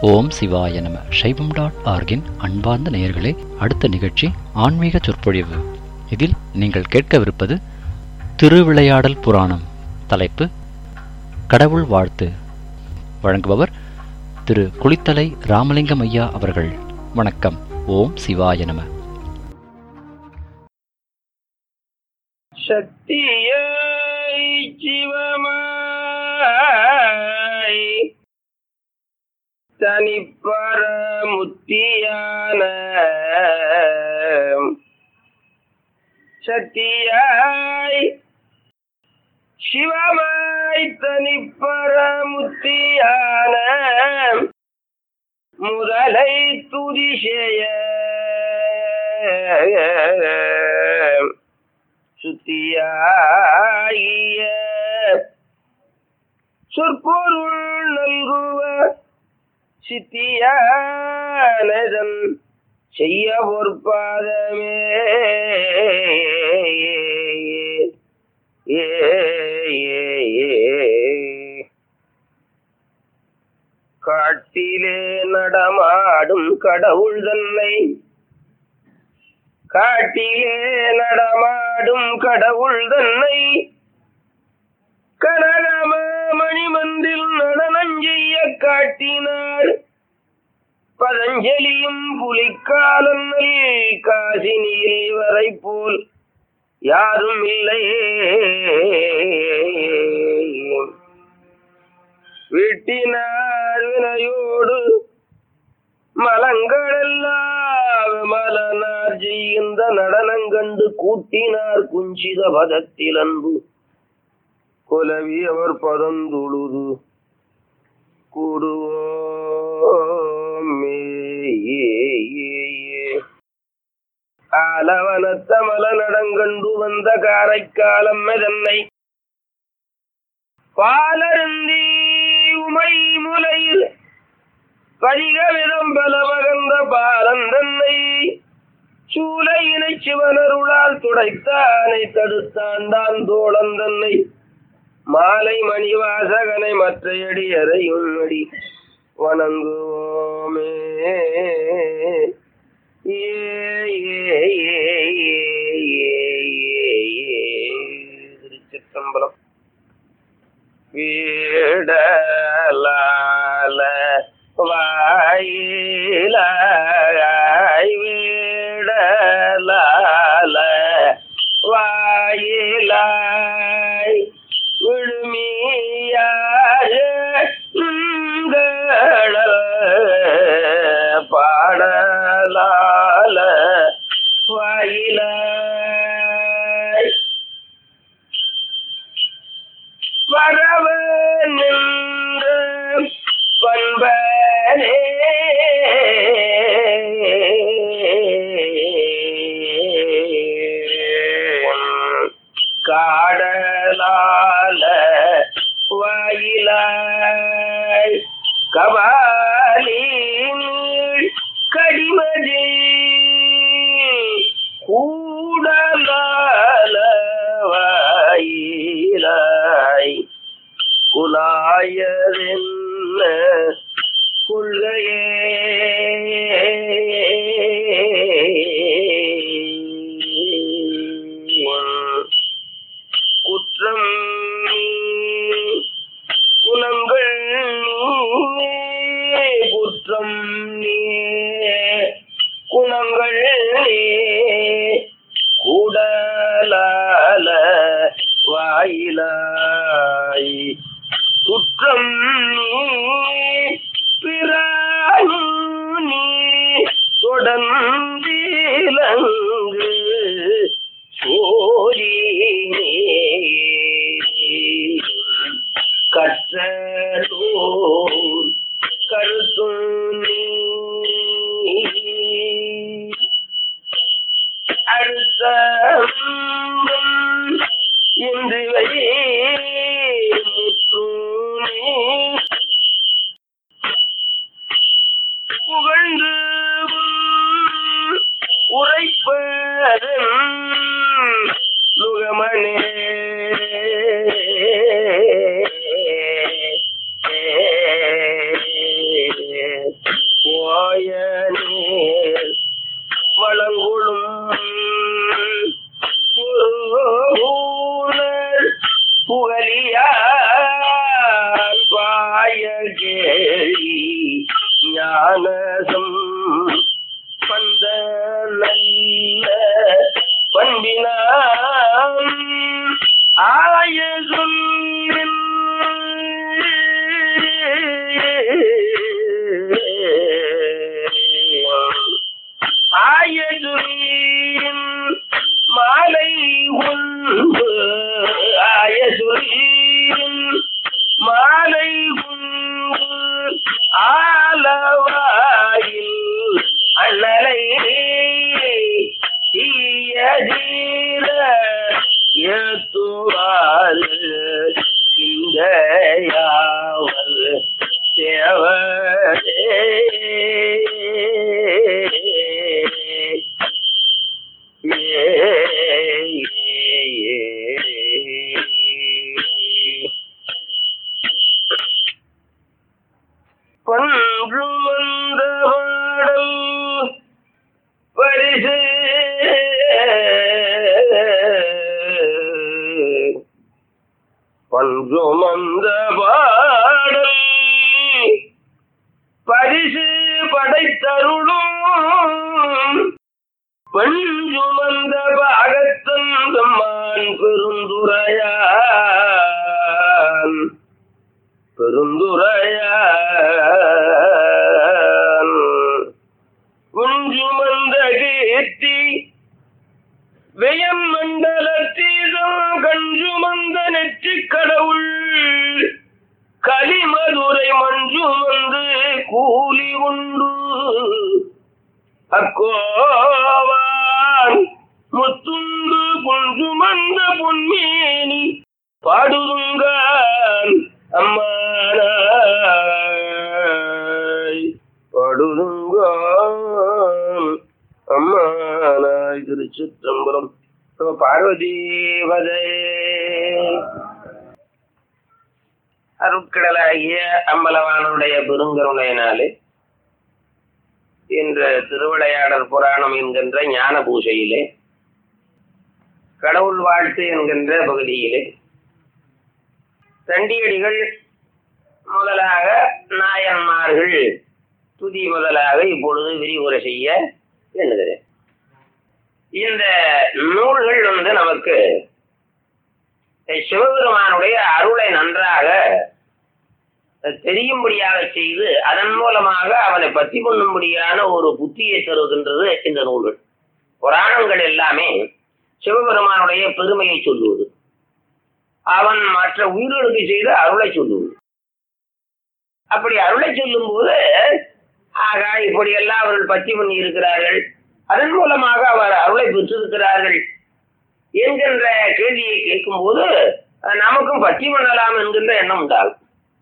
ஓம் சிவாய நம சைவம் டாட் ஆர்கின் அன்பார்ந்த நேயர்களே அடுத்த நிகழ்ச்சி ஆன்மீக சொற்பொழிவு இதில் நீங்கள் கேட்கவிருப்பது திருவிளையாடல் புராணம் தலைப்பு கடவுள் வாழ்த்து வழங்குபவர் திரு குளித்தலை ராமலிங்கம் ஐயா அவர்கள் வணக்கம் ஓம் சிவாய நம சக்தியாய் சிவமாய் தனிப்பர முத்தியான சக்தியாய் சிவமாய் தனிப்பர முத்தியான முதலை துதி செய்ய சுத்தியாகிய சொற்பொருள் நல்குவ சித்தியானதன் செய்ய பொற்பாதமே ஏ ஏ ஏ காட்டிலே நடமாடும் கடவுள் தன்னை காட்டிலே நடமாடும் கடவுள் தன்னை கனகம மணிமந்தில் நடனம் செய்ய காட்டினார் பதஞ்சலியும் புலிக்காலன்னல் காசினியில் வரை போல் யாரும் இல்லையே வீட்டினார் வினையோடு மலங்களெல்லாம் மலனார் செய்கின்ற நடனங்கண்டு கூட்டினார் குஞ்சித பதத்தில் அன்பு குலவி அவர் பதந்துழுது கூடுவோமே ஆலவனத்தமல நடங்கண்டு வந்த காரைக்காலம் மெதன்னை பாலருந்தி உமை முலையில் பதிக விதம் பல மகந்த பாலன் தன்னை சூலையினை சிவனருளால் துடைத்தானை தடுத்தாண்டான் தோழன் தன்னை மாலை மணிவாசகனை மற்றையடி அறையுன்னடி வணங்குவோமே ஏ ஏ ஏ ஏ ஏ ஏ திருச்சிற்றம்பலம் வீடலால வாயிலாய் வீடலால வாயிலாய் விழுமியாய உங்கள பாடலால வாயிலாய் வரவ நின்ற பண்பனே காடலால வாயிலாய் கபாலி நீள் கடிமதி கூடலால வாயிலாய் குலாயதென்ன கொள்கையே குற்றம் நீ, குணங்கள் நீ, குற்றம் நீ குணங்கள் நீ கூடலால வாயிலாய் குற்றம் நீ பிறாயும் நீ தொடர்ந்திலங்கு சோரி கற்ற நூல் கருத்தும் நீ அடுத்த இன்றிவை முற்றுமே புகழ்ந்து உரைப்பதன் முகமனே யாவர் தேவரே ஏ, ஏ, ஏ. பன்று வந்த பாடல் பரிசு பன்று வந்த பாடல் பரிசு படைத்தருளும் பஞ்சுமந்த பாகத்தன் தம்மான் பெருந்துரையான் பெருந்துரையான் குஞ்சுமந்த கீர்த்தி வெயம் மண்டலத்தீதம் கஞ்சுமந்த நெற்றிக் கடவுள் கலிமதுரை மஞ்சுமந்து கூலி உண்டு அக்கோவான் முத்துண்டு குஞ்சுமந்த பொன்மேனி பாடுதுங்கான் அம்மானாய் பாடுதுங்கான் அம்மானாய் திருச்சிற்றம்பலம் நம பார்வதீபதே அருட்கடலாகிய அம்பலவானுடைய பெருங்கருணையினாலே என்ற திருவிளையாடல் புராணம் என்கின்ற ஞான பூஜையிலே கடவுள் வாழ்த்து என்கின்ற பகுதியிலே தண்டியடிகள் முதலாக நாயன்மார்கள் துதி முதலாக இப்பொழுது விரிவுரை செய்ய எண்ணுகிறேன் இந்த நூல்கள் வந்து நமக்கு சிவபெருமானுடைய அருளை நன்றாக தெரியும்படியாக செய்து அதன் மூலமாக அவனை பற்றி பண்ணும்படியான ஒரு புத்தியை தருகின்றது இந்த நூல்கள் புராணங்கள் எல்லாமே சிவபெருமானுடைய பெருமையை சொல்லுவது அவன் மற்ற உயிர்களுக்கு செய்த அருளை சொல்லுவது அப்படி அருளை சொல்லும் போது ஆகா இப்படியெல்லாம் அவர்கள் பற்றி பண்ணி இருக்கிறார்கள் அதன் மூலமாக அவர் அருளை பெற்றிருக்கிறார்கள் என்கின்ற கேள்வியை கேட்கும்போது நமக்கும் பற்றி பண்ணலாம் என்கின்ற எண்ணம் உண்டாகும்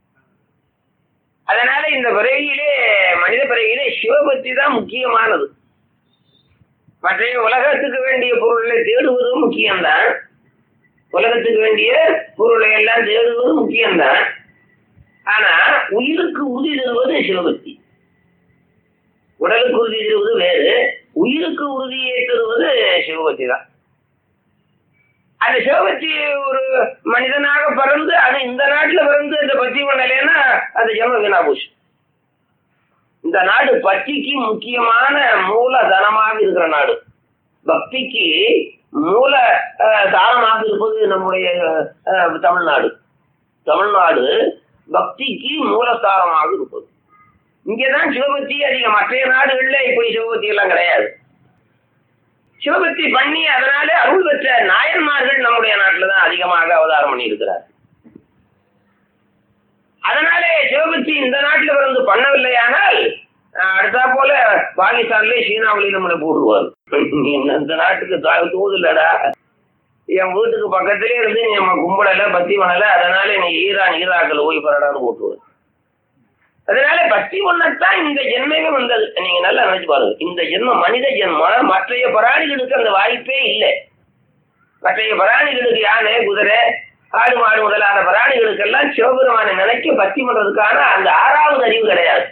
அதனால இந்த பிறவியிலே மனித பிறவியிலே சிவபக்தி தான் முக்கியமானது மற்ற உலகத்துக்கு வேண்டிய பொருளை தேடுவதும் முக்கியம்தான் உலகத்துக்கு வேண்டிய பொருளை எல்லாம் தேடுவது முக்கியம்தான் ஆனா உயிருக்கு உறுதி தருவது சிவபக்தி உடலுக்கு உறுதி தருவது வேறு உயிருக்கு உறுதியை தருவது சிவபக்தி தான் அந்த சிவபக்தி ஒரு மனிதனாக பிறந்து அது இந்த நாட்டுல பிறந்து இந்த பக்தி பண்ணலைன்னா அது ஜென்ம வீணா போச்சு இந்த நாடு பக்திக்கு முக்கியமான மூலதனமாக இருக்கிற நாடு பக்திக்கு மூல அஹ், தானமாக இருப்பது நம்முடைய அஹ், தமிழ்நாடு தமிழ்நாடு பக்திக்கு மூலஸ்தானமாக இருப்பது இங்கதான் சிவபக்தி அதிகம் மற்ற நாடுகள்ல இப்படி சிவபக்தி எல்லாம் கிடையாது சிவபக்தி பண்ணி அதனால அருள் பெற்ற நாயன்மார்கள் நம்முடைய நாட்டில் தான் அதிகமாக அவதாரம் பண்ணி இருக்கிறார் அதனாலே சிவபக்தி இந்த நாட்டில் பிறந்து பண்ணவில்லையானால் அஹ், அடுத்தா போல பாகிஸ்தான்லயே சீனாவிலையும் நம்மளை போட்டுருவார் நீ இந்த நாட்டுக்கு தா- தூதுலடா என் வீட்டுக்கு பக்கத்திலே இருந்து நீ நம்ம கும்படல பக்தி பண்ணல அதனால நீ ஈரான் ஈராக்கில் போய் பரடான்னு போட்டுருவார் அதனால பக்தி ஒண்ணத்தான் இந்த ஜென்மமே வந்தது நீங்க நல்லா நினைச்சு பாருங்க இந்த ஜென்மம் மனித ஜென்மம் மற்றைய பிராணிகளுக்கு அந்த வாய்ப்பே இல்லை மற்றைய பிராணிகளுக்கு யானை குதிரை ஆடு மாடு முதலான பிராணிகளுக்கெல்லாம் சிவபெருமானை நினைக்க பக்தி பண்றதுக்கான அந்த ஆறாவது அறிவு கிடையாது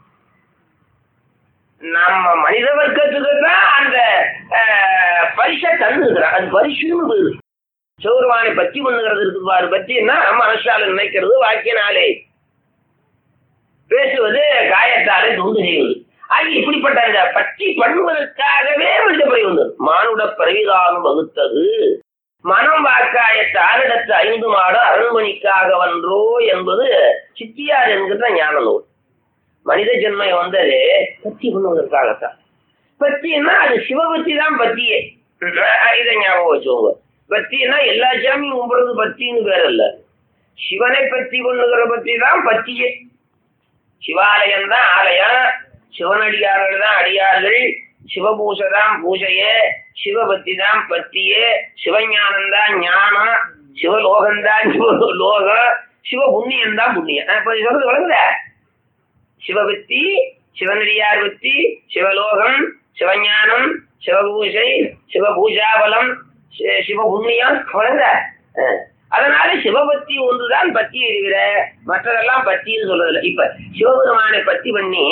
நம்ம மனித வர்க்கத்துக்கு தான் அந்த அஹ், பரிசை தந்துருக்கிறான் அது பரிசுன்னு பேரு சிவபெருமானை பக்தி பண்ணுகிறது இருக்குது பாரு பக்தின்னா மனசால நினைக்கிறது வாக்கியனாலே பேசுவது காயத்தாலே துண்டு செய்வது ஆகிய இப்படிப்பட்ட அந்த பற்றி பண்ணுவதற்காகவே மனித பிறவி வந்தது மானுட பிறவிகாலம் வகுத்தது மனம் வாக்காய தாரிடத்து ஐந்து மாடு அரண்மணிக்காக வன்றோ என்பது சித்தியார் என்கிற ஞான நூல் மனித ஜென்மை வந்தது பத்தி பண்ணுவதற்காகத்தான் பத்தின்னா அது சிவபக்தி தான் பத்தியே அஹ் இதை ஞாபகம் வச்சுக்கோங்க பத்தின்னா எல்லா சாமியும் கும்பிடுறது பத்தின்னு பேர் இல்ல சிவனை பத்தி பண்ணுகிற பத்தி தான் பத்தியே சிவாலயம் தான் ஆலயம் சிவனடியார்கள் தான் அடியார்கள் சிவபூசை தான் பூஜையே சிவபக்தி தான் பக்தியே சிவஞானம் தான் ஞானம் சிவலோகம் தான் சிவலோகம் சிவ புண்ணியம் தான் புண்ணியம் நான் இப்ப சொல்றது வழங்குத சிவபக்தி சிவனடியார் பக்தி சிவலோகம் சிவஞானம் சிவபூஜை சிவபூஜாபலம் சி- சிவபுண்ணியம் வழங்குத அஹ். அதனால சிவபக்தி ஒன்றுதான் பத்தி இருக்கிற மற்றதெல்லாம் பத்தின்னு சொல்றதில்ல இப்ப சிவபெருமானை பத்தி பண்ணி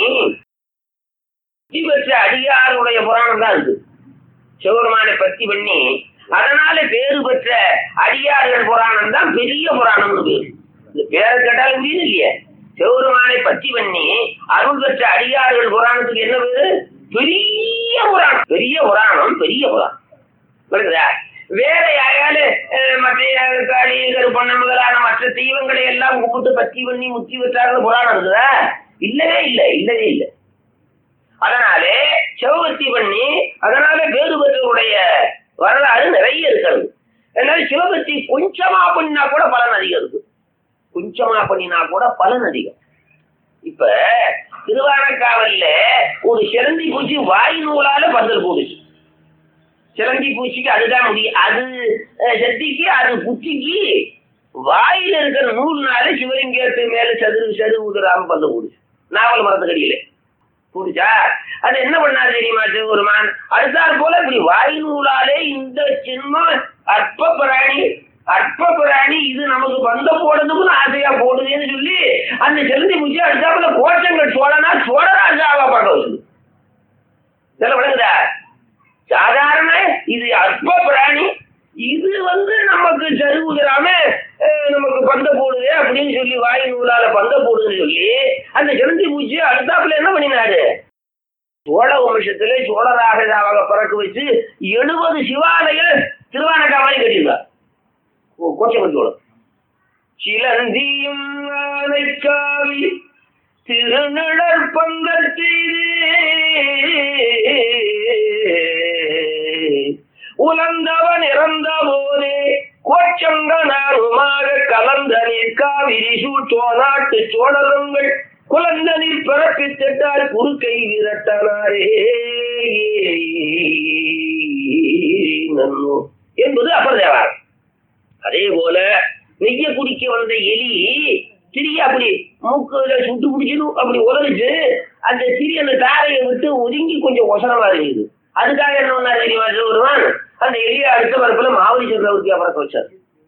பக்தி பெற்ற அடியாருடைய புராணம் தான் இருக்கு சிவபெருமானை பத்தி பண்ணி அதனால பேரு பெற்ற அடியார்கள் புராணம் தான் பெரிய புராணம்னு பேரு இந்த பேரை கேட்டாலும் புரியுது இல்லையே சிவபெருமானை பத்தி பண்ணி அருள் பெற்ற அடியார்கள் புராணத்துக்கு என்ன பேரு பெரிய புராணம் பெரிய புராணம் பெரிய புராணம் புரியுதா வேற யாரால அஹ், மற்ற காளி கருப்பண்ண முதலான மற்ற தெய்வங்களை எல்லாம் கும்பிட்டு பத்தி பண்ணி முத்தி வச்சார்கள் புராணம் இருக்குதா இல்லவே இல்லை இல்லவே இல்லை அதனாலே சிவபக்தி பண்ணி அதனால வேறு பெற்றவருடைய வரலாறு நிறைய இருக்கிறது அதனால சிவபக்தி கொஞ்சமா பண்ணினா கூட பலன் அதிகம் இருக்கு கொஞ்சமா பண்ணினா கூட பலன் அதிகம் இப்ப திருவாரக்காவல்ல ஒரு சிலந்தி பூச்சி வாய் நூலால பந்தல் போடுச்சு சிலந்தி பூச்சிக்கு அதுதான் முடியும் அது அஹ், செத்திக்கு அது குச்சிக்கு வாயில இருக்கிற நூல்னால சிவலிங்கத்து மேல சதுரு சதுரு ஊதுறாம பந்தல் போடுச்சு நாவல் மரத்துக்கடியில புரிச்சா அது என்ன பண்ணாரு தெரியுமா சிவபெருமான் அடுத்தாற் போல இப்படி வாய் நூலாலே இந்த சின்மம் அற்ப பிராணி அற்ப பிராணி இது நமக்கு பந்த போடுறதுக்குன்னு ஆசையா போடுதுன்னு சொல்லி அந்த செலுந்தி பூச்சி அடுத்தாப்புல கோச்சங்கள் சோழனா சோழராஜாவா பார்க்க வச்சுது இதெல்லாம் விளங்குதா சாதாரண இது அற்ப பிராணி இது வந்து நமக்கு சருகுகிறாம நமக்கு பந்த போடுது அப்படின்னு சொல்லி வாய் நூலால பந்த போடுதுன்னு சொல்லி அந்த செலுந்தி பூச்சி அடுத்தாப்புல என்ன பண்ணினாரு சோழ வம்சத்துல சோழராக பிறக்க வச்சு எழுபது சிவாலய திருவானக்கா மாதிரி கட்டியிருந்தார் கோச்சமன் சோழன் சிலந்தியும் ஆனைக்காவி திருநிழற் பங்கல் உலந்தவன் இறந்த போதே கோச்சங்கனாருமாக கலந்த நீர் காவிரி சூழ்த்தோநாட்டு சோழருங்கள் குலந்த நீர் பிறப்பித்திட்டார் குறுக்கை விரட்டனாரே நன்னோ என்பது அப்பர் தேவாரம் அதே போல நெய்ய குடிக்க வந்த எலி திரிய அப்படி மூக்குல சுட்டு பிடிச்சிடும் அப்படி உதறிச்சு அந்த திரி அந்த தாரையை விட்டு ஒதுங்கி கொஞ்சம் ஒசரமா இருக்குது அதுக்காக என்ன பண்ணாரு தெரியுமா ஒருவன் அந்த எலியை அடுத்த வரப்புல மாவலி சக்கரவர்த்தியா பறக்க வச்சார்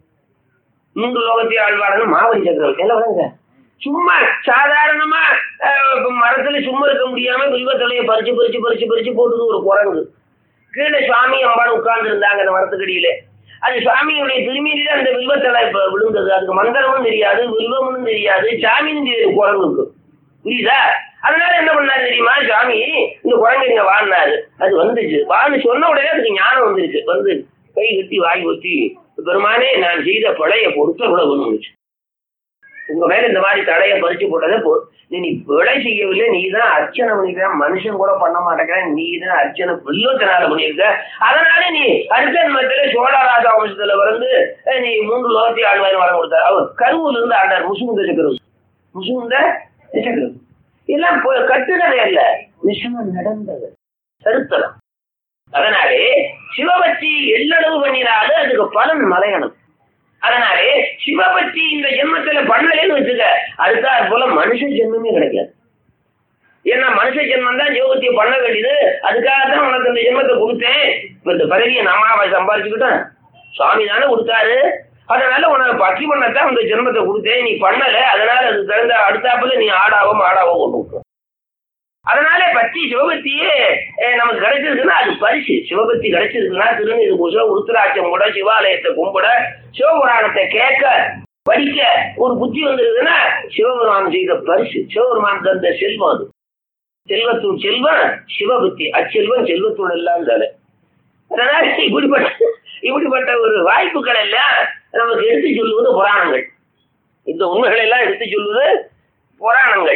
மூன்று லோகத்தை ஆழ்வாளன் மாவலி சக்கரவர்த்தி என்ன பண்ணுங்க சும்மா சாதாரணமா அஹ், இப்ப மரத்துல சும்மா இருக்க முடியாம வில்வத்தலையை பறிச்சு பறிச்சு பறிச்சு பறிச்சு போட்டுது ஒரு குரங்கு கீழே சுவாமி அம்பாள் உட்கார்ந்து இருந்தாங்க அந்த மரத்துக்கடியில அது சுவாமியுடைய திரும்பியில அந்த வில்வத்தலை இப்ப விழுந்தது அதுக்கு மந்திரமும் தெரியாது வில்வமும் தெரியாது சாமியும் தெரியாது குரங்குக்கு புரியுதா அதனால என்ன பண்ணாரு தெரியுமா சாமி இந்த குரங்கு இங்க வாழ்னாரு அது வந்துச்சு வான்னு சொன்ன உடனே அதுக்கு ஞானம் வந்துருச்சு வந்து கை கட்டி வாய் ஒத்தி பெருமானே நான் செய்த பழைய பொறுத்த கூட ஒண்ணு உங்க மேல இந்த மாதிரி தடையை பறிச்சு போட்டதை போ நீ நீ விலை செய்யவில்லை நீ தான் அர்ச்சனை பண்ணிக்கிற மனுஷன் கூட பண்ண மாட்டேங்கிற நீ தான் அர்ச்சனை வில்லத்தினால பண்ணியிருக்க அதனால நீ அர்ச்சன் மத்தியில சோழராஜா வம்சத்துல வந்து அஹ், நீ மூன்று லோகத்தை ஆழ்வாய் வரம் கொடுத்தார் அவர் கருவூர்ல இருந்து ஆண்டார் முசுகுந்த சக்கரம் முசுகுந்த சக்கரம் எல்லாம் பொ- கட்டுக்கதை அல்ல நிச்சயம் நடந்தது சரித்திரம் அதனாலே சிவபக்தி எள்ளளவு பண்ணினாலும் அதுக்கு பலன் மலையணும் அதனாலே சிவபக்தி இந்த ஜென்மத்துல பண்ணலன்னு வச்சுக்க அதுக்காக போல மனுஷ ஜென்மமே கிடைக்காது ஏன்னா மனுஷ ஜென்மம் தான் ஜோகத்தியை பண்ண வேண்டியது அதுக்காக தான் உனக்கு இந்த ஜென்மத்தை கொடுத்தேன் இப்ப இந்த பதவியை நாம சம்பாதிச்சுக்கிட்டேன் சுவாமி தானே கொடுத்தாரு அதனால உனக்கு பக்தி பண்ணத்தான் இந்த ஜென்மத்தை கொடுத்தேன் நீ பண்ணல அதனால அது தகுந்த அடுத்தாப்புல நீ ஆடாவோ மாடாவோ கொண்டு விட்டுரும் அதனால பக்தி சிவபக்தியே அஹ், நமக்கு கிடைச்சிருக்குன்னா அது பரிசு சிவபக்தி கிடைச்சிருக்குன்னா திருநீர் பூச உருத்தராட்சம் கூட சிவாலயத்தை கும்பிட சிவபுராணத்தை கேட்க படிக்க ஒரு புத்தி வந்திருக்குன்னா சிவபெருமான் செய்த பரிசு சிவபெருமான் தந்த செல்வம் அது செல்வத்துள் செல்வம் சிவபக்தி அச்செல்வம் செல்வத்துள் எல்லாம் தலை அதனால இப்படிப்பட்ட இப்படிப்பட்ட ஒரு வாய்ப்புகள் எல்லாம் நமக்கு எடுத்து சொல்லுவது புராணங்கள் இந்த உண்மைகளை எல்லாம் எடுத்து சொல்லுவது புராணங்கள்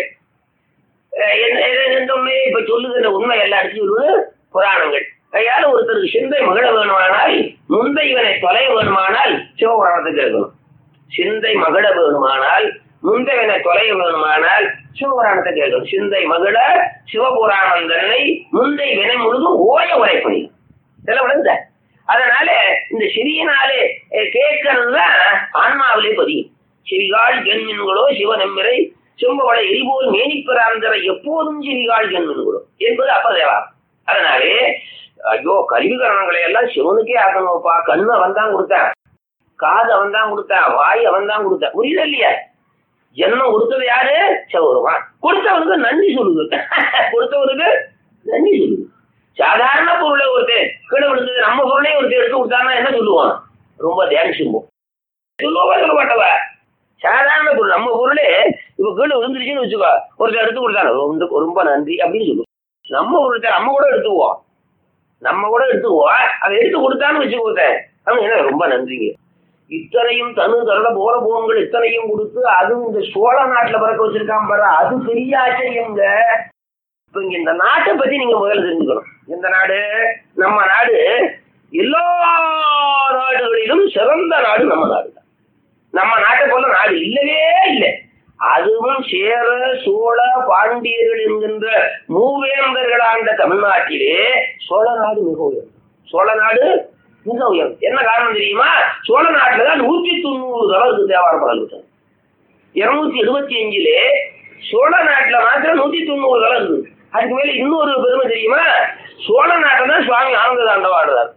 அஹ் எந்த எந்த- எந்த உண்மையை இப்ப சொல்லுகின்ற உண்மை எல்லாம் எடுத்து சொல்லுவது புராணங்கள் கையால ஒருத்தருக்கு சிந்தை மகிழ வேணுமானால் முந்தை இவனை தொலை வேணுமானால் சிவபுராணத்தை கேட்கணும் சிந்தை மகிழ வேணுமானால் முந்தைவனை தொலைய வேணுமானால் சிவபுராணத்தை கேட்கணும் சிந்தை மகிழ சிவபுராணம் தன்னை முந்தை வினை முழுதும் ஓய உரைப்பணி இதெல்லாம் விளங்குதா அதனால இந்த சிறிய நாளே கேட்கறது தான் ஆன்மாவிலே பதியும் செவிகால் ஜென்மின்களோ சிவனெம்மிரை செம்பவள எரிபோல் மேனிப்பிராந்தர எப்போதும் செவிகால் ஜென்மின்களோ என்பது அப்பதேவா அதனாலே ஐயோ கல்விகரணங்களை எல்லாம் சிவனுக்கே ஆக்கணும்ப்பா கண்ணு அவன் தான் கொடுத்தான் காது அவன் தான் கொடுத்தான் வாய் அவன் தான் கொடுத்தான் புரியுது இல்லையா ஜென்மம் கொடுத்தது யாரு சிவருமான் கொடுத்தவனுக்கு நன்றி சொல்லுது கொடுத்தவனுக்கு நன்றி சொல்லுது சாதாரண பொருளை ஒருத்தர் கீழே விழுந்தது நம்ம பொருளையும் ஒருத்தர் எடுத்து கொடுத்தான்னா என்ன சொல்லுவான் ரொம்ப தேங்க்ஸும்போம் சொல்லுவா சொல்ல மாட்டவா சாதாரண பொருள் நம்ம பொருளே இப்ப கீழே விழுந்துருச்சுன்னு வச்சுக்கோ ஒருத்தர் எடுத்து கொடுத்தாங்க ரொம்ப ரொம்ப நன்றி அப்படின்னு சொல்லுவோம் நம்ம ஒருத்தர் நம்ம கூட எடுத்துக்குவோம் நம்ம கூட எடுத்துக்குவோம் அதை எடுத்து கொடுத்தான்னு வச்சுக்கோத்த அவங்க என்ன ரொம்ப நன்றிங்க இத்தனையும் தனு தருட போற போகங்கள் இத்தனையும் கொடுத்து அதுவும் இந்த சோழ நாட்டுல பிறக்க வச்சிருக்கான் பாரு அது பெரிய ஆச்சரியங்க இப்ப இங்க இந்த நாட்டை பத்தி நீங்க முதல்ல தெரிஞ்சுக்கணும் இந்த நாடு நம்ம நாடு எல்லா நாடுகளிலும் சிறந்த நாடு நம்ம நாடு தான் நம்ம நாட்டை போல நாடு இல்லவே இல்லை அதுவும் சேர சோழ பாண்டியர்கள் என்கின்ற மூவேந்தர்கள் ஆண்ட தமிழ்நாட்டிலே சோழ நாடு மிக உயர்ந்தது சோழ நாடு மிக உயர்ந்தது என்ன காரணம் தெரியுமா சோழ நாட்டுல தான் நூத்தி தொண்ணூறு தலை இருக்கு தேவார பாடல் இருநூத்தி எழுபத்தி அஞ்சுலே சோழ நாட்டுல மாத்திரம் நூத்தி தொண்ணூறு தலை இருக்கு அதுக்கு மேல இன்னொரு பெருமை தெரியுமா சோழ நாட்டை தான் சுவாமி ஆனந்த தாண்டவா ஆடுறார்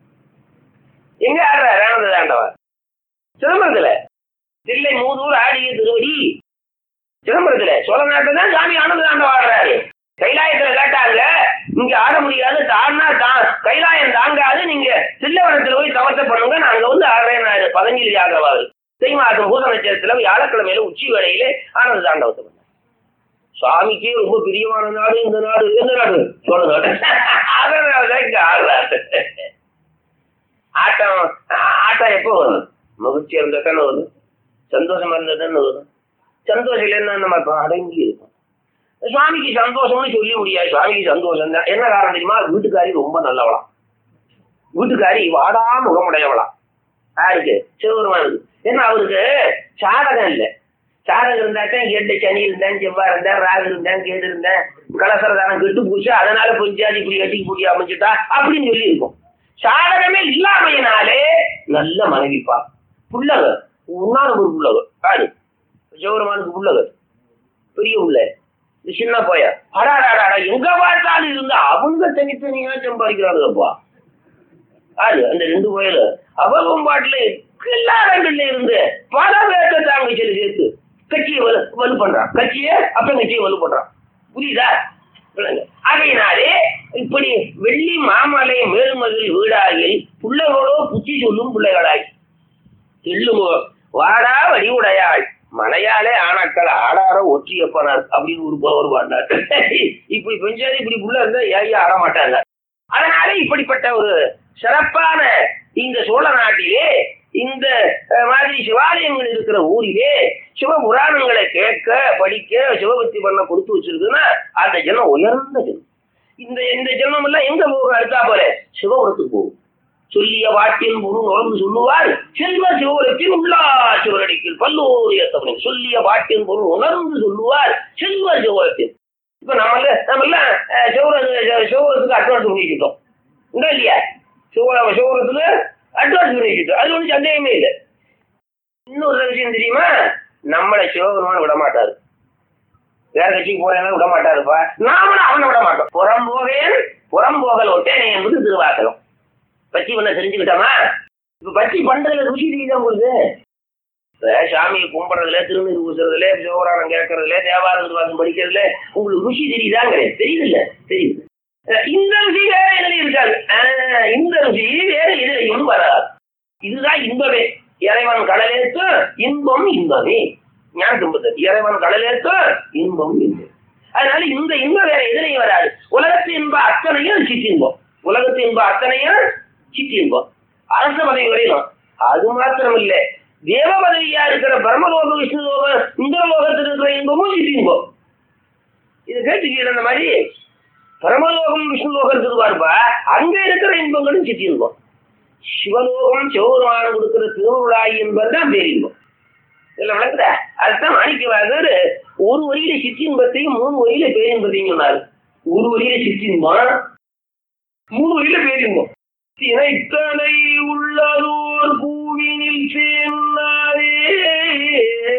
எங்க ஆடுறாரு ஆனந்த தாண்டவா சிதம்பரத்துல தில்லை மூதூர் ஆடிய திருவடி சிதம்பரத்துல சோழ நாட்டை தான் சாமி ஆனந்த தாண்டவா ஆடுறாரு கைலாயத்துல கேட்டாங்க இங்க ஆட முடியாது தாண்டா தான் கைலாயம் தாங்காது நீங்க தில்லவனத்துல போய் தவத்தை பண்ணுங்க நாங்க வந்து ஆடுறேன் பதஞ்சலி ஆதரவாரு தை மாதம் பூத நட்சத்திரத்துல வியாழக்கிழமையில உச்சி வேளையில ஆனந்த தாண்டவத்தை பண்ணாங்க சுவாமிக்கே ரொம்ப பிரியமான நாடு இந்த நாடு எந்த நாடு சோழ நாடு அதனாலதான் இங்க ஆடுறாரு ஆட்டம் ஆட்டம் எப்போ வரும் மகிழ்ச்சியா இருந்தா தானே வரும் சந்தோஷமா இருந்தா தானே வரும் சந்தோஷம் இல்லைன்னா நம்ம இப்ப அடங்கி இருக்கும் சுவாமிக்கு சந்தோஷம்னு சொல்லி முடியாது சுவாமிக்கு சந்தோஷம் தான் என்ன காரணம் தெரியுமா வீட்டுக்காரி ரொம்ப நல்லவளாம் வீட்டுக்காரி வாடா முகமுடையவளாம் யாருக்கு சிவபெருமானுக்கு ஏன்னா அவருக்கு சாதகம் இல்லை சாதகம் இருந்தாத்தான் கேட்டு சனி இருந்தேன் செவ்வாய் இருந்தேன் ராகு இருந்தேன் கேடு இருந்தேன் கலசரதானம் கெட்டு போச்சு அதனால பொஞ்சாதி இப்படி கட்டிக்கு பூடி அமைச்சுட்டா அப்படின்னு சொல்லி இருக்கும் சாதகமே இல்லாமையினாலே நல்ல மனைவிப்பா புள்ளகர் உன்னாலும் ஒரு புள்ளகர் யாரு சிவபெருமானுக்கு புள்ளகர் பெரிய உள்ள சின்ன போய அடாடாடா எங்க பார்த்தாலும் இருந்தா அவங்க தனித்தனியா சம்பாதிக்கிறாங்கப்பா ஆளு அந்த ரெண்டு கோயில அவகம் பாட்டுல எல்லா இடங்கள்ல இருந்து பல பேர்த்த தாங்க சொல்லி சேர்த்து கட்சியை வலு வலு பண்றான் கட்சியை அப்புறம் கட்சியை வலு பண்றான் புரியுதா அதையினாலே இப்படி வெள்ளி மாமலை மேல்மதில் வீடாகில் புள்ளைகளோ புத்தி சொல்லும் பிள்ளைகளாய் எள்ளுமோ வாடா வடிவுடையாள் மலையாலே ஆனாக்கள் ஆடார ஒற்றியப்பனார் அப்படின்னு ஒரு ஒரு பாண்டார் இப்படி பெஞ்சாது இப்படி புள்ள இருந்தா ஏன் ஆட மாட்டாங்க அதனால இப்படிப்பட்ட ஒரு சிறப்பான இந்த சோழ நாட்டிலே இந்த மாதிரி சிவாலயங்கள் இருக்கிற ஊரிலே சிவபுராணங்களை கேட்க படிக்க சிவபக்தி பண்ண கொடுத்து வச்சிருக்குன்னா அந்த ஜனம் உயர்ந்த ஜனம் இந்த இந்த ஜனம் எல்லாம் எங்க போகும் அடுத்தா போல சிவபுரத்துக்கு போகும் சொல்லிய வாட்டின் குரு நுழைந்து சொல்லுவார் செல்வ சிவபுரத்தின் உள்ளா சிவரடிக்கில் பல்லோரிய தமிழ் சொல்லிய வாட்டின் பொருள் உணர்ந்து சொல்லுவார் செல்வ சிவபுரத்தின் இப்ப நம்மள நம்ம சிவபுரத்து சிவபுரத்துக்கு அட்வான்ஸ் பண்ணிக்கிட்டோம் உண்டா இல்லையா சிவ சிவபுரத்துக்கு அட்வான்ஸ் பண்ணிக்கிட்டோம் அது ஒன்றும் சந்தேகமே இல்லை இன்னொரு விஷயம் தெரியுமா நம்மளை சிவபெருமான் விட மாட்டாரு வேற கட்சிக்கு போறேன்னா விட மாட்டாருப்பா நாமளும் அவனை விட மாட்டோம் புறம் போவேன் புறம் போகல் ஒட்டேனே என்பது திருவாசகம் பச்சி பண்ண தெரிஞ்சுக்கிட்டோமா இப்ப பச்சி பண்றதுல ருசி தெரியுதா உங்களுக்கு இப்ப சாமியை கும்பிடுறதுல திருநீர் பூசுறதுல சிவபுராணம் கேட்கறதுல தேவார திருவாசம் படிக்கிறதுல உங்களுக்கு ருசி தெரியுதாங்கிறேன் தெரியுது இல்ல தெரியுது இந்த ருசி வேற எதுல இருக்காது இந்த ருசி வேற எதுலையும் வராது இதுதான் இன்பமே இறைவன் கடலேத்து இன்பம் இன்பமே ஞான துன்பத்தர் இறைவன் கடலேத்து இன்பம் இன்பம் அதனால இந்த இன்பம் வேற எதுலையும் வராது உலகத்து இன்ப அத்தனையும் சிற்றின்பம் உலகத்து இன்ப அத்தனையும் சிற்றின்பம் அரச பதவி வரையிலும் அது மாத்திரம் இல்ல தேவ பதவியா இருக்கிற பிரம்மலோக விஷ்ணு லோகம் இந்த லோகத்தில் இருக்கிற இன்பமும் சிற்றின்பம் இது கேட்டுக்கீங்க அந்த மாதிரி பரமலோகம் விஷ்ணு லோகம் இருக்குது பாருப்பா அங்க இருக்கிற இன்பங்களும் சிற்றின்பம் சிவலோகம் சிவபெருமானம் கொடுக்கிற திருவிழாய் என்பதுதான் பேரின்பம் இதுல விளக்குதா அதுதான் மாணிக்கவாதர் ஒரு வரியில சிற்றின்பத்தையும் மூணு வரியில பேரின்பத்தையும் சொன்னார் ஒரு வரியில சிற்றின்பம் மூணு வரியில பேரின்பம் தினைத்தலை உள்ளதோர் பூவினில் சேர்ந்தாரே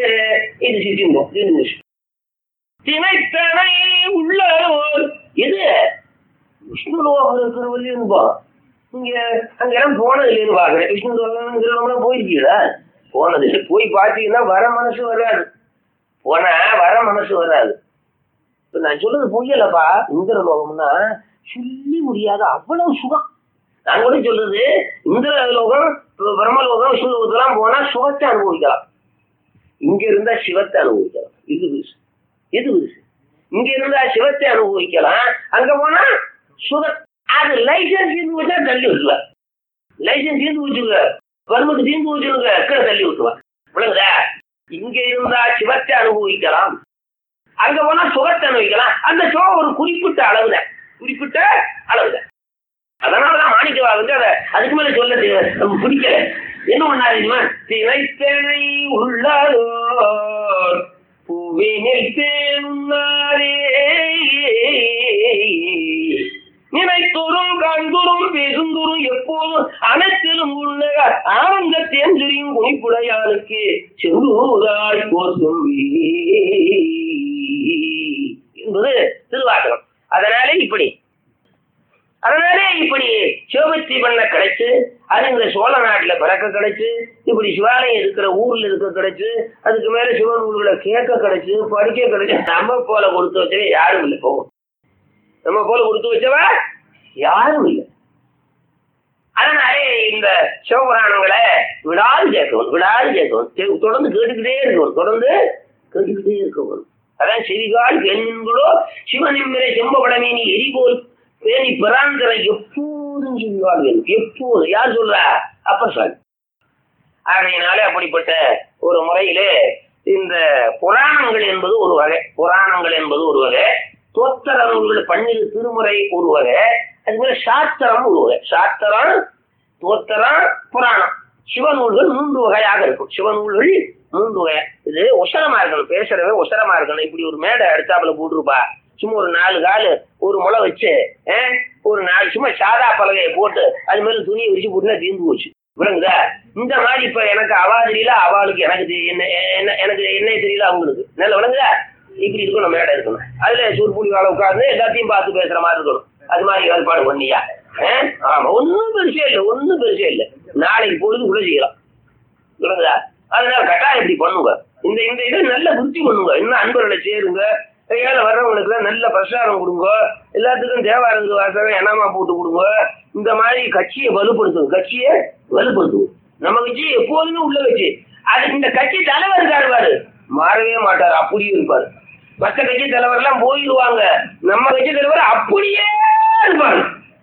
இது சித்தின்போம் தீர்ந்து போச்சு திணைத்தனை உள்ளோர் இது விஷ்ணு லோகம் இருக்கிறவர்கள் இன்பம் இங்க அங்க எல்லாம் போனது இல்லைன்னு பாக்குறேன் விஷ்ணு லோகம் போயிருக்கீங்களா போனது இல்லை. போய் பார்த்தீங்கன்னா வர மனசு வராது போனா வர மனசு வராது இப்ப நான் சொல்றது புரியலப்பா இந்திர லோகம்னா சொல்லி முடியாத அவ்வளவு சுகம் நான் கூட சொல்றது இந்திர லோகம் பிரம்மலோகம் விஷ்ணு லோகத்துலாம் போனா சுகத்தை அனுபவிக்கலாம் இங்க இருந்தா சிவத்தை அனுபவிக்கலாம் இது விசு இது விசு இங்க இருந்தா சிவத்தை அனுபவிக்கலாம் அங்க போனா சுக அது லைசன்ஸ் இருந்து வச்சா தள்ளி விட்டுருவா லைசன்ஸ் இருந்து வச்சுங்க பர்மத்து தீர்ந்து வச்சுருங்க கீழே தள்ளி விட்டுருவா விளங்குதா இங்க இருந்தா சிவத்தை அனுபவிக்கலாம் அங்க போனா சுகத்தை அனுபவிக்கலாம் அந்த சுகம் ஒரு குறிப்பிட்ட அளவுதான் குறிப்பிட்ட அளவுதான் அதனாலதான் மாணிக்கவா வந்து அதை அதுக்கு மேல சொல்ல தெ- நமக்கு பிடிக்கல என்ன பண்ணாரு தெரியுமா திரைத்தனை உள்ளாரோர் பூவினில் தேனாரே நினைத்தோறும் காண்தோறும் பேசுந்தோறும் எப்போதும் அனைத்திலும் உள்ள ஆனந்த தேன்றியும் குணிப்புடையாளுக்கு செந்தூராய் போசும் என்பது திருவாசகம் அதனாலே இப்படி அதனாலே இப்படி சிவபக்தி பண்ண கிடைச்சு அது இந்த சோழ நாட்டுல பிறக்க கிடைச்சு இப்படி சிவாலயம் இருக்கிற ஊர்ல இருக்க கிடைச்சு அதுக்கு மேல சிவன் ஊர்களை கேட்க கிடைச்சு படிக்க கிடைச்சு நம்ம போல கொடுத்து வச்சவே யாரும் இல்லை போகும் நம்ம போல கொடுத்து வச்சவ யாரும் இல்லை அதனாலே இந்த சிவபுராணங்களை விடாது கேட்கணும் விடாது கேட்கணும் கே- தொடர்ந்து கேட்டுக்கிட்டே இருக்கணும் தொடர்ந்து கேட்டுக்கிட்டே இருக்கணும் அதான் செவிகால் பெண்களோ சிவனின்மலை செம்பபடமேனி எரிபோல் பேணி பிராந்தர எப்போதும் செவிகால் வேணும் எப்போதும் யார் சொல்றா அப்ப சார் ஆகையினாலே அப்படிப்பட்ட ஒரு முறையிலே இந்த புராணங்கள் என்பது ஒரு வகை புராணங்கள் என்பது ஒரு வகை தோத்தர நூல்கள் பன்னிரு திருமுறை ஒரு வகை அது மாதிரி சாஸ்திரம் ஒரு வகை சாஸ்திரம் தோத்தரம் புராணம் சிவநூல்கள் மூன்று வகையாக இருக்கும் சிவநூல்கள் மூன்று வகை இது உசரமா இருக்கணும் பேசுறவே உசரமா இருக்கணும் இப்படி ஒரு மேடை அடுத்தாப்புல போட்டுருப்பா சும்மா ஒரு நாலு காலு ஒரு முளை வச்சு அஹ், ஒரு நாலு சும்மா சாதா பலகையை போட்டு அது மேல துணியை வச்சு போட்டுனா தீர்ந்து போச்சு விளங்குதா இந்த மாதிரி இப்ப எனக்கு அவா தெரியல அவளுக்கு எனக்கு தெரிய- என்ன என்ன- எனக்கு என்ன தெரியல அவங்களுக்கு நல்ல விளங்குதா இப்படி இருக்கணும் மேடை இருக்கணும் அதுல சூர்புடி வாழ உட்கார்ந்து எல்லாத்தையும் பார்த்து பேசுற மாதிரி இருக்கணும் அது மாதிரி ஏற்பாடு பண்ணியா அஹ்? ஆமா ஒன்னும் பெருசே இல்லை ஒன்னும் பெருசே இல்லை நாளைக்கு பொழுது கூட செய்யலாம் விளங்குதா அதனால கட்டாயம் இப்படி பண்ணுங்க இந்த இந்த இதை நல்ல புத்தி பண்ணுங்க இன்னும் அன்பர்களை சேருங்க ஏழை வர்றவங்களுக்கு எல்லாம் நல்ல பிரசாரம் கொடுங்க எல்லாத்துக்கும் தேவாரங்க வாசகம் எண்ணாமா போட்டு கொடுங்க இந்த மாதிரி கட்சியை வலுப்படுத்துங்க கட்சியை வலுப்படுத்துங்க நம்ம கட்சி எப்போதுமே உள்ள கட்சி அது இந்த கட்சி தலைவர் இருக்காரு பாரு மாறவே மாட்டார் அப்படியே இருப்பாரு மற்ற கட்சி தலைவர் எல்லாம் போயிடுவாங்க நம்ம கட்சி தலைவர் அப்படியே இருப்பாரு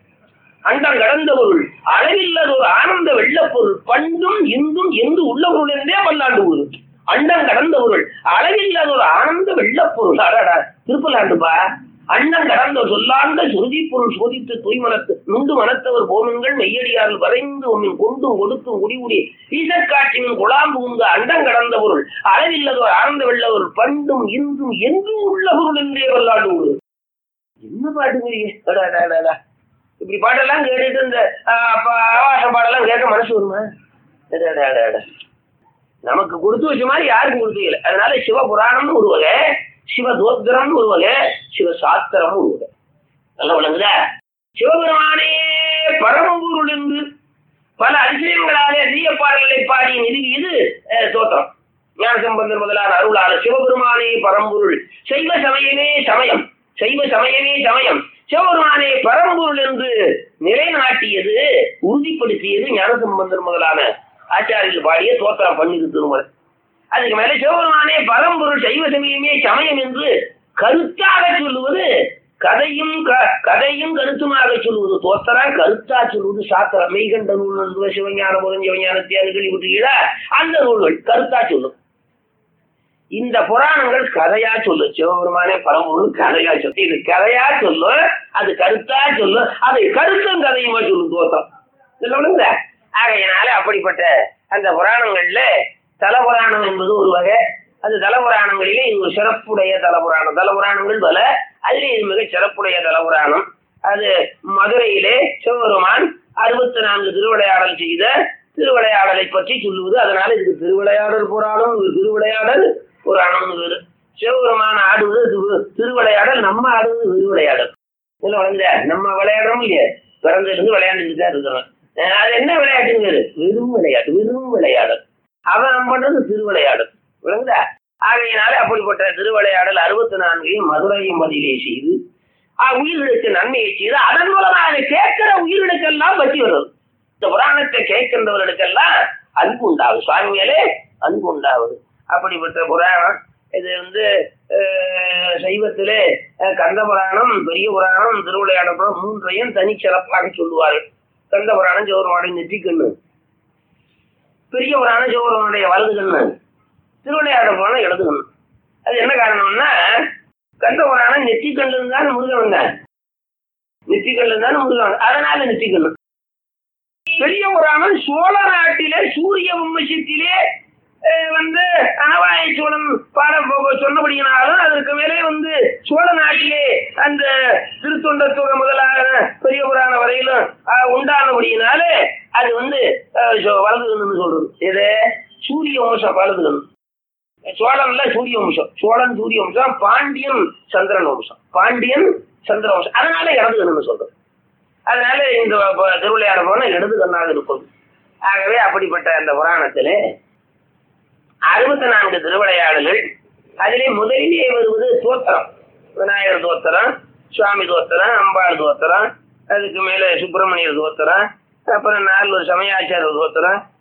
அண்டம் கடந்த பொருள் அளவில்லாத ஒரு ஆனந்த வெள்ளப்பொருள் பண்டும் இந்தும் எந்து உள்ள பொருள் என்றே பல்லாண்டு பொருள் அண்டம் கடந்த பொருள் அளவில்லாத ஒரு ஆனந்த வெள்ளப்பொருள் அடடா திருப்பலாண்டுப்பா அண்டம் கடந்த சொல்லாண்ட சுருதி பொருள் சோதித்து தூய்மனத்து நுண்டு மனத்தவர் போனுங்கள் மெய்யடியாரில் வரைந்து உன்னின் கொண்டும் கொடுத்தும் குடிகுடி ஈசற்காட்சியின் குழாம்பு உங்க அண்டம் கடந்த பொருள் அளவில்லாத ஒரு ஆனந்த வெள்ள பொருள் பண்டும் இன்றும் என்றும் உள்ள பொருள் என்றே பல்லாண்டு பொருள் என்ன பாட்டுங்கிறீங்க அடா, அடா, அடா, அடா. இப்படி பாட்டெல்லாம் கேட்டுட்டு இந்த ஆஹ், அப்ப ஆபாச பாடெல்லாம் கேட்க மனசு வருமா அடா, அடா, அடா, அடா. நமக்கு கொடுத்து வச்ச மாதிரி யாருக்கும் கொடுத்து இல்லை அதனால சிவ புராணம்னு ஒரு வகை சிவ தோத்திரம்னு ஒரு வகை சிவ சாஸ்திரம்னு ஒரு வகை நல்லா விளங்குதா சிவபெருமானே பரமபொருள் என்று பல அதிசயங்களாலே தீய பாடல்களை பாடி நிறுவியது அஹ், தோத்திரம் ஞானசம்பந்தர் முதலான அருளாளர் சிவபெருமானே பரம்பொருள் சைவ சமயமே சமயம் சைவ சமயமே சமயம் சிவபெருமானே பரம்பொருள் என்று நிலைநாட்டியது உறுதிப்படுத்தியது ஞானசம்பந்தர் முதலான ஆச்சாரியர்கள் பாடிய தோத்திரம் பன்னிரு திருமலை அதுக்கு மேல சிவபெருமானே பரம்பொருள் சைவ சமயமே சமயம் என்று கருத்தாக சொல்லுவது கதையும் க- கதையும் கருத்துமாக சொல்லுவது தோத்தரா கருத்தா சொல்லுவது சாத்திரம் மெய்கண்ட நூல் நண்ப சிவஞான முதன் சிவஞானத்தியார் கேள்விப்பட்டீங்களா அந்த நூல்கள் கருத்தா சொல்லும் இந்த புராணங்கள் கதையா சொல்லு சிவபெருமானே பரம்பொருள் கதையா சொல்லு இது கதையா சொல்லு அது கருத்தா சொல்லு அது கருத்தும் கதையுமா சொல்லு தோத்தம் இதுல விழுந்த ஆகையினால அப்படிப்பட்ட அந்த புராணங்கள்ல தலபுராணம் என்பது ஒரு வகை அது தலபுராணங்களிலே இது ஒரு சிறப்புடைய தலபுராணம் தலபுராணங்கள் பல அதிலே இது மிக சிறப்புடைய தலபுராணம் அது மதுரையிலே சிவபெருமான் அறுபத்தி நான்கு திருவிளையாடல் செய்த திருவிளையாடலை பற்றி சொல்லுவது அதனால இதுக்கு திருவிளையாடல் புராணம் இது திருவிளையாடல் புராணம்னு பேரு சிவபெருமான ஆடுவது திரு- திருவிளையாடல் நம்ம ஆடுவது விருவிளையாடல் இதுல வளர்ந்த நம்ம விளையாடுறோம் இல்லையா பிறந்ததுல இருந்து விளையாண்டுட்டு தான் இருக்கிறோம் அஹ் அது என்ன விளையாட்டுன்னு பேரு விரும் விளையாட்டு விரும் விளையாடல் அவன் பண்றது திருவிளையாடல் விளங்குதா ஆகையினாலே அப்படிப்பட்ட திருவிளையாடல் அறுபத்தி நான்கையும் மதுரையும் பதிலே செய்து ஆஹ் உயிர்களுக்கு நன்மையை செய்து அதன் மூலமாக அதை கேட்கிற உயிர்களுக்கெல்லாம் பற்றி வருது இந்த புராணத்தை கேட்கின்றவர்களுக்கெல்லாம் அன்பு உண்டாகும் சுவாமி மேலே அன்பு உண்டாகுது அப்படிப்பட்ட புராணம் இது வந்து அஹ், சைவத்திலே அஹ், கந்த புராணம் பெரிய புராணம் திருவிளையாட புராணம் மூன்றையும் தனிச்சிறப்பாக சொல்லுவார்கள் கந்த புராணம் ஜோருமாடைய நெற்றிக்கண்ணு பெரிய புராணம் ஜோருமாடைய வலது கண்ணு திருவிளையாட புராணம் இடது கண்ணு அது என்ன காரணம்னா கந்த புராணம் நெற்றிக்கண்ணு தான் முருகன் வந்தான் நெற்றிக்கண்ணு தான் முருகன் அதனால நெற்றிக்கண்ணு பெரிய புராணம் சோழ நாட்டிலே சூரிய வம்சத்திலே அஹ், வந்து அனவாய சோழன் பாட போ- சொன்னபடியினாலும் அதற்கு மேலே வந்து சோழ நாட்டிலே அந்த திருத்தொண்டத்துவ முதலான பெரிய புராணம் வரையிலும் அஹ், உண்டானபடியினாலே அது வந்து அஹ், சோ- வலதுகன்னு சொல்றது எது சூரிய வம்சம் வலதுகன் சோழன்ல சூரிய வம்சம் சோழன் சூரிய வம்சம் பாண்டியன் சந்திரன் வம்சம் பாண்டியன் சந்திர வம்சம் அதனால இடதுகன்னு சொல்றது அதனால இந்த ப- திருவிளையாட போன இடது கண்ணாக இருப்பது ஆகவே அப்படிப்பட்ட அந்த புராணத்திலே அறுபத்தி நான்கு திருவிளையாடல்கள் அதிலே முதலிலே வருவது தோத்திரம் விநாயகர் தோத்திரம் சுவாமி தோத்திரம் அம்பாள் தோத்திரம் அதுக்கு மேல சுப்பிரமணியர் தோத்திரம் அப்புறம் நாலு சமயாச்சார தோத்திரம்